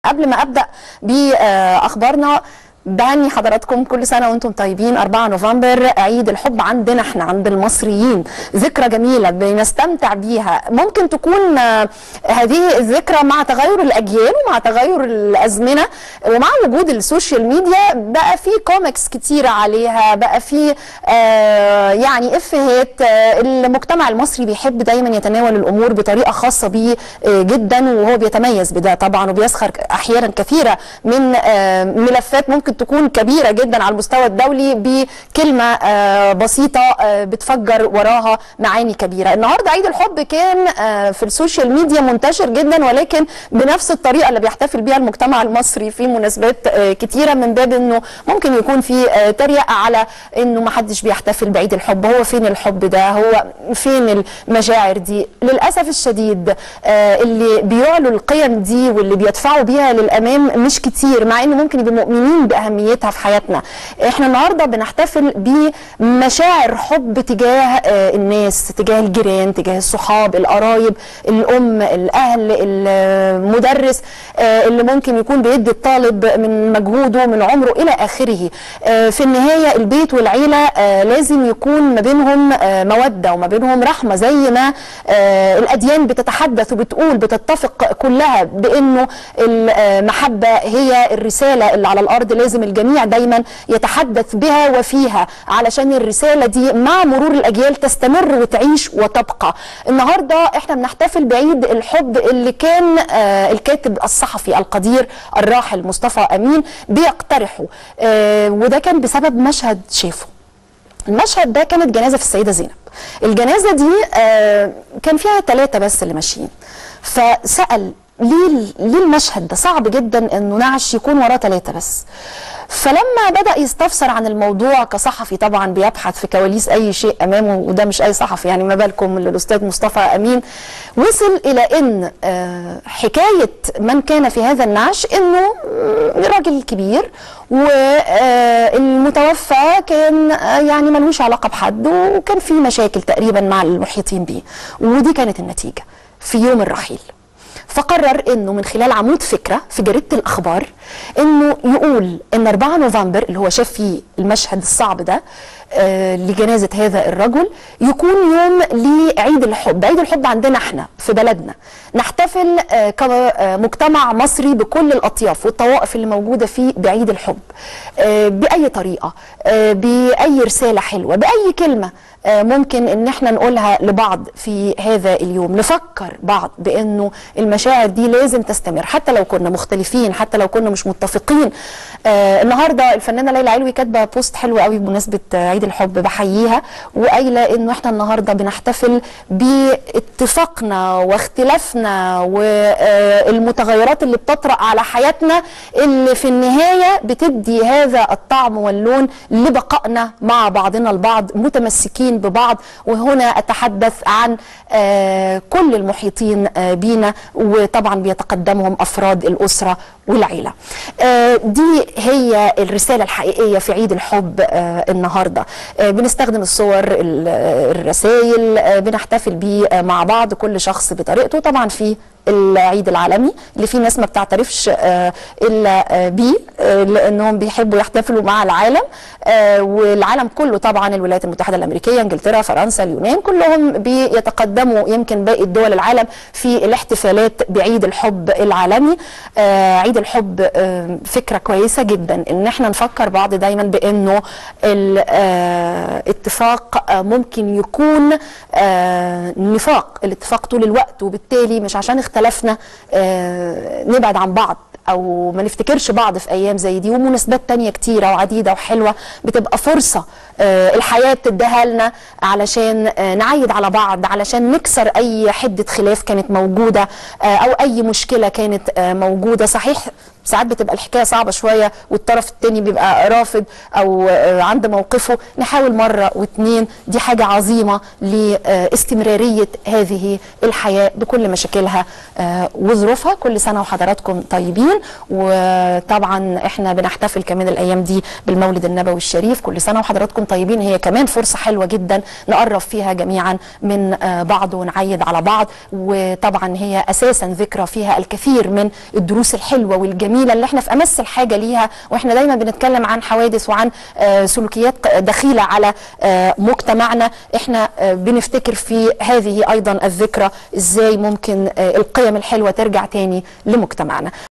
قبل ما ابدا باخبارنا بهني حضراتكم كل سنه وانتم طيبين 4 نوفمبر عيد الحب عندنا احنا عند المصريين ذكرى جميله بنستمتع بيها ممكن تكون آه، هذه الذكرى مع تغير الاجيال ومع تغير الازمنه ومع وجود السوشيال ميديا بقى في كوميكس كتيره عليها بقى في آه، يعني افيهات آه، المجتمع المصري بيحب دايما يتناول الامور بطريقه خاصه بيه آه، جدا وهو بيتميز بده طبعا وبيسخر احيانا كثيره من آه، ملفات ممكن تكون كبيره جدا على المستوى الدولي بكلمه آه، بسيطه آه، بتفجر وراها معاني كبيره النهارده عيد الحب كان آه، في السوشيال ميديا منتشر جدا ولكن بنفس الطريقه اللي بيحتفل بيها المجتمع المصري في مناسبات آه، كتيره من باب انه ممكن يكون في آه، تريقه على انه ما حدش بيحتفل بعيد الحب هو فين الحب ده هو فين المشاعر دي للاسف الشديد آه، اللي بيعلوا القيم دي واللي بيدفعوا بيها للامام مش كتير مع ان ممكن يبقوا مؤمنين باهميتها في حياتنا احنا النهارده بنحتفل بمشاعر حب تجاه آه، الناس تجاه الجيران تجاه الصحاب القرايب الام الاهل المدرس آه، اللي ممكن يكون بيدي الطالب من مجهوده من عمره الى اخره آه، في النهايه البيت والعيله آه، لازم يكون ما بينهم آه، موده وما بينهم رحمه زي ما آه، الاديان بتتحدث وبتقول بتتفق كلها بانه المحبه هي الرساله اللي على الارض لازم الجميع دايما يتحدث بها وفيها علشان الرساله دي مع مرور الاجيال تستمر وتعيش وتبقى النهارده احنا بنحتفل بعيد الحب اللي كان آه، الكاتب الصحفي القدير الراحل مصطفى امين بيقترحه آه، وده كان بسبب مشهد شافه المشهد ده كانت جنازه في السيده زينب الجنازه دي آه، كان فيها ثلاثه بس اللي ماشيين فسال ليه ليه المشهد ده صعب جدا انه نعش يكون وراه ثلاثه بس فلما بدا يستفسر عن الموضوع كصحفي طبعا بيبحث في كواليس اي شيء امامه وده مش اي صحفي يعني ما بالكم للاستاذ مصطفى امين وصل الى ان آه، حكايه من كان في هذا النعش انه آه، راجل كبير والمتوفى كان آه، يعني ملوش علاقه بحد وكان في مشاكل تقريبا مع المحيطين بيه ودي كانت النتيجه في يوم الرحيل فقرر انه من خلال عمود فكره في جريده الاخبار انه يقول ان 4 نوفمبر اللي هو شاف فيه المشهد الصعب ده آه لجنازه هذا الرجل يكون يوم لعيد الحب، عيد الحب عندنا احنا في بلدنا نحتفل آه كمجتمع مصري بكل الاطياف والطوائف اللي موجوده فيه بعيد الحب آه باي طريقه آه باي رساله حلوه باي كلمه آه، ممكن ان احنا نقولها لبعض في هذا اليوم نفكر بعض بانه المشاعر دي لازم تستمر حتى لو كنا مختلفين حتى لو كنا مش متفقين آه النهارده الفنانه ليلى علوي كاتبه بوست حلو قوي بمناسبه آه، عيد الحب بحييها وقايله انه احنا النهارده بنحتفل باتفاقنا واختلافنا والمتغيرات اللي بتطرأ على حياتنا اللي في النهايه بتدي هذا الطعم واللون لبقائنا مع بعضنا البعض متمسكين ببعض وهنا اتحدث عن آه، كل المحيطين آه، بينا وطبعا بيتقدمهم افراد الاسره والعيله. آه، دي هي الرساله الحقيقيه في عيد الحب آه، النهارده. آه، بنستخدم الصور ال- الرسائل آه، بنحتفل بيه آه، مع بعض كل شخص بطريقته طبعا في العيد العالمي اللي في ناس ما بتعترفش آه، الا آه، بيه آه، لانهم بيحبوا يحتفلوا مع العالم آه، والعالم كله طبعا الولايات المتحده الامريكيه انجلترا فرنسا اليونان كلهم بيتقدموا يمكن باقي الدول العالم في الاحتفالات بعيد الحب العالمي آه، عيد الحب آه، فكره كويسه جدا ان احنا نفكر بعض دايما بانه الاتفاق ممكن يكون آه، نفاق الاتفاق طول الوقت وبالتالي مش عشان اختلفنا آه، نبعد عن بعض او ما نفتكرش بعض في ايام زي دي ومناسبات تانية كتيرة وعديدة وحلوة بتبقى فرصة آه، الحياة بتديها لنا علشان آه، نعيد على بعض علشان نكسر اي حدة خلاف كانت موجودة آه، او اي مشكلة كانت آه، موجودة صحيح ساعات بتبقى الحكايه صعبه شويه والطرف الثاني بيبقى رافض او آه، عند موقفه نحاول مره واثنين دي حاجه عظيمه لاستمراريه هذه الحياه بكل مشاكلها آه، وظروفها كل سنه وحضراتكم طيبين وطبعا احنا بنحتفل كمان الايام دي بالمولد النبوي الشريف كل سنه وحضراتكم طيبين هي كمان فرصه حلوه جدا نقرب فيها جميعا من آه، بعض ونعيد على بعض وطبعا هي اساسا ذكرى فيها الكثير من الدروس الحلوه والجميله اللي احنا في امس الحاجه ليها واحنا دايما بنتكلم عن حوادث وعن آه، سلوكيات دخيله على آه، مجتمعنا احنا آه، بنفتكر في هذه ايضا الذكرى ازاي ممكن آه، القيم الحلوه ترجع تاني لمجتمعنا